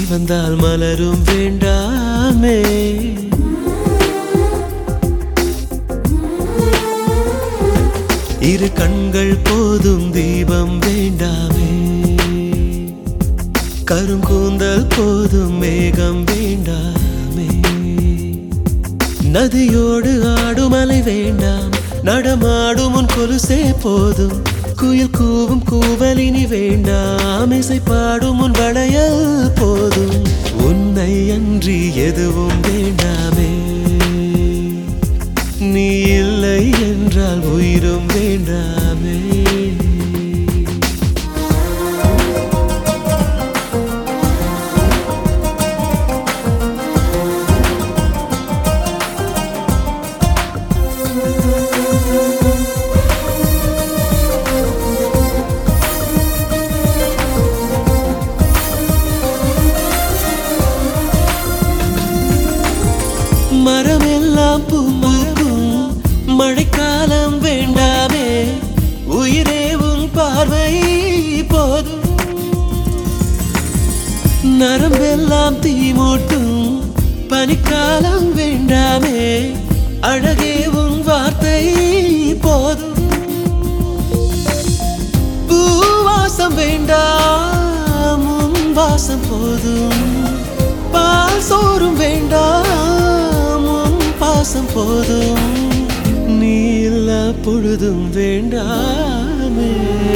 வந்தால் மலரும் வேண்டாமே இரு கண்கள் போதும் தீபம் வேண்டாமே கருங்கூந்தல் போதும் மேகம் வேண்டாமே நதியோடு ஆடும் அலை வேண்டாம் நடமாடும் உன் கொலுசே போதும் குயில் கூவும் கூவலினி வேண்டாம் இசை பாடும் உன் வளையல் போதும் உன்னை அன்றி எதுவும் வேண்டாமே நீ இல்லை என்றால் உயிரும் வேண்டாமே மரமெல்லாம் பூமாகும் மழைக்காலம் வேண்டாமே உயிரே உன் பார்வை போதும் நரம்பெல்லாம் தீமூட்டும் பனிக்காலம் வேண்டாமே அழகே உன் வார்த்தை போதும் பூவாசம் வேண்டாம் உன் வாசம் போதும் பால் சோறும் வேண்டாம் உன் பாசம் போதும் நீ இல்லா பொழுதும் வேண்டாமே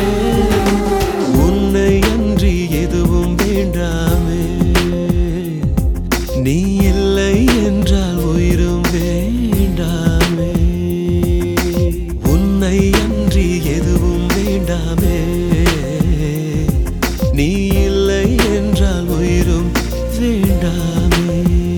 உன்னை அன்றி எதுவும் வேண்டாமே நீ இல்லை என்றால் உயிரும் வேண்டாமே உன்னை அன்றி எதுவும் வேண்டாமே நீ இல்லை என்றால் உயிரும் வேண்டாமே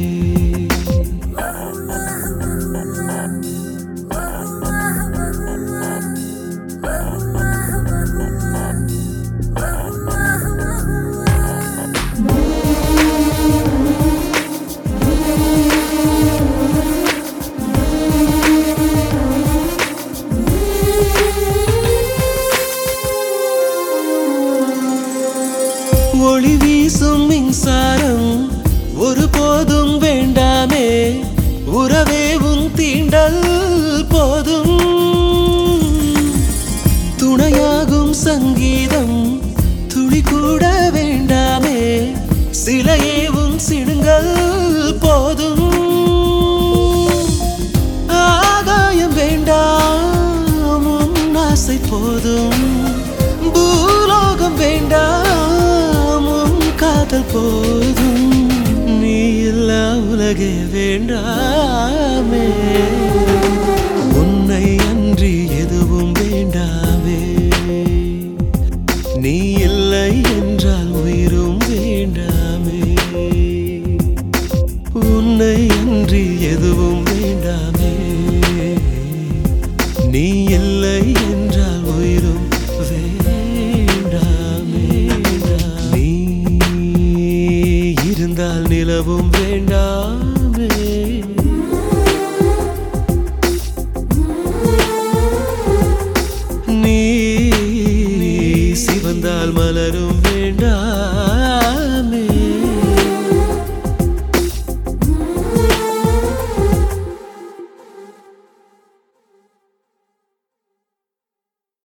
ஒளி வீசும் மின்சாரம் ஒருபோதும் வேண்டாமே உறவே உன் தீண்டல் போதும் துணையாகும் சங்கீதம் துளி கூட வேண்டாமே சிலையே உன் சிடுங்கள் போதும் ஆகாயம் வேண்டாம் உன் ஆசை போதும் பூலோகம் வேண்டாம் உன் காதல் போதும் நீ இல்லா உலகே வேண்டாமே உன்னை அன்றி எதுவும் வேண்டாமே நீ இல்லை என்றால் உயிரும் வேண்டாமே உன்னை அன்றி எதுவும் வேண்டாமே நீ இல்லை என்றால் உயிரும் வேண்டாமே நீ இருந்தால் நிலவும் வேண்டாம்